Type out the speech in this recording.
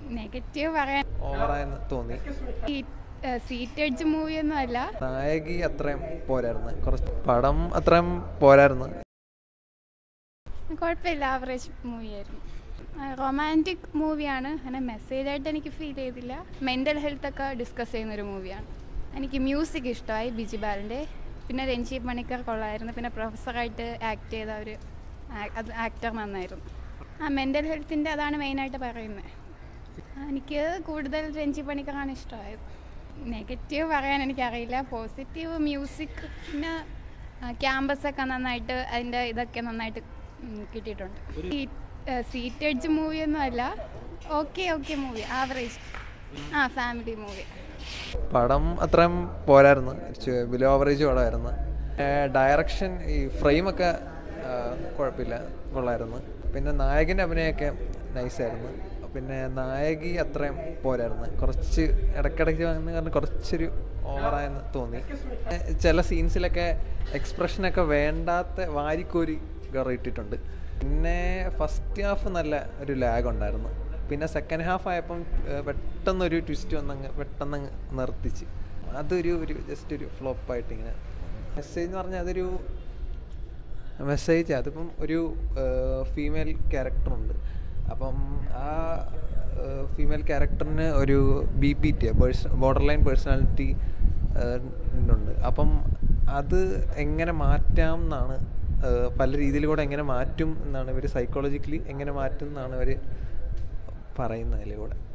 negative പറയാൻ ഓവറായെന്ന് തോന്നി ഈ സീറ്റ് അടിച്ച മൂവിയൊന്നും അല്ല നായകി അത്രയും പോരായിരുന്നു കുറച്ച് പടം അത്രയും പോരായിരുന്നു കുഴപ്പമില്ല ആവറേജ് മൂവിയായിരുന്നു റൊമാൻറ്റിക് മൂവിയാണ് അങ്ങനെ മെസ്സേജായിട്ട് എനിക്ക് ഫീൽ ചെയ്തില്ല മെൻ്റൽ ഹെൽത്ത് ഒക്കെ ഡിസ്കസ് ചെയ്യുന്ന ഒരു മൂവിയാണ് എനിക്ക് മ്യൂസിക് ഇഷ്ടമായി ബിജി ബാലിൻ്റെ പിന്നെ രഞ്ജീവ് മണിക്കർ കൊള്ളായിരുന്നു പിന്നെ പ്രൊഫസറായിട്ട് ആക്ട് ചെയ്ത ഒരു ആ- അത് ആക്ടർ നന്നായിരുന്നു ആ മെൻ്റൽ ഹെൽത്തിൻ്റെ അതാണ് മെയിനായിട്ട് പറയുന്നത് എനിക്ക് കൂടുതൽ രഞ്ജി പണിക്കറാണ് ഇഷ്ടമായത് നെഗറ്റീവ് പറയാൻ എനിക്കറിയില്ല പോസിറ്റീവ് മ്യൂസിക് പിന്നെ ക്യാമ്പസ് ഒക്കെ നന്നായിട്ട് അതിൻ്റെ ഇതൊക്കെ നന്നായിട്ട് ഉം, കിട്ടിയിട്ടുണ്ട് ഈ സീറ്റ് അടിച്ച മൂവിയൊന്നും അല്ല ഓക്കെ ഓക്കെ മൂവി ആവറേജ് ആ ഫാമിലി മൂവി പടം അത്രയും പോരായിരുന്നു ബിലോ ആവറേജ് പടമായിരുന്നു ഡയറക്ഷൻ ഈ ഫ്രെയിമൊക്കെ കുഴപ്പമില്ല കൊള്ളായിരുന്നു പിന്നെ നായകൻ്റെ അഭിനയമൊക്കെ നൈസായിരുന്നു പിന്നെ നായകി അത്രയും പോരായിരുന്നു കുറച്ച് ഇടയ്ക്കിടയ്ക്ക് വന്ന് കാരണം കുറച്ചൊരു ഓവറായെന്ന് തോന്നി ഏ, ചില സീൻസിലൊക്കെ എക്സ്പ്രഷനൊക്കെ വേണ്ടാത്ത വാരിക്കോരി ഇട്ടിട്ടുണ്ട് പിന്നെ ഫസ്റ്റ് ഹാഫ് നല്ല ഒരു ലാഗ് ഉണ്ടായിരുന്നു പിന്നെ സെക്കൻഡ് ഹാഫ് ആയപ്പം ഏഹ്, പെട്ടെന്നൊരു ട്വിസ്റ്റ് വന്നങ്ങ് പെട്ടെന്നങ്ങ് നിർത്തിച്ച് അതൊരു ഒരു ജസ്റ്റ് ഒരു ഫ്ലോപ്പായിട്ട് ഇങ്ങനെ മെസ്സേജ് എന്ന് പറഞ്ഞാൽ അതൊരു മെസ്സേജ് അതിപ്പം ഒരു ഫീമെയിൽ ക്യാരക്ടറുണ്ട് അപ്പം ആ ഫീമെയിൽ ക്യാരക്ടറിന് ഒരു ബി പി ടി ബോർഡർ ലൈൻ പേഴ്സണാലിറ്റി ഉണ്ട് അപ്പം അത് എങ്ങനെ മാറ്റാം എന്നാണ് ഏഹ്, പല രീതിയിൽ കൂടെ എങ്ങനെ മാറ്റും എന്നാണ് ഇവർ സൈക്കോളജിക്കലി എങ്ങനെ മാറ്റും എന്നാണ് ഇവർ പറയുന്നത് അതിലൂടെ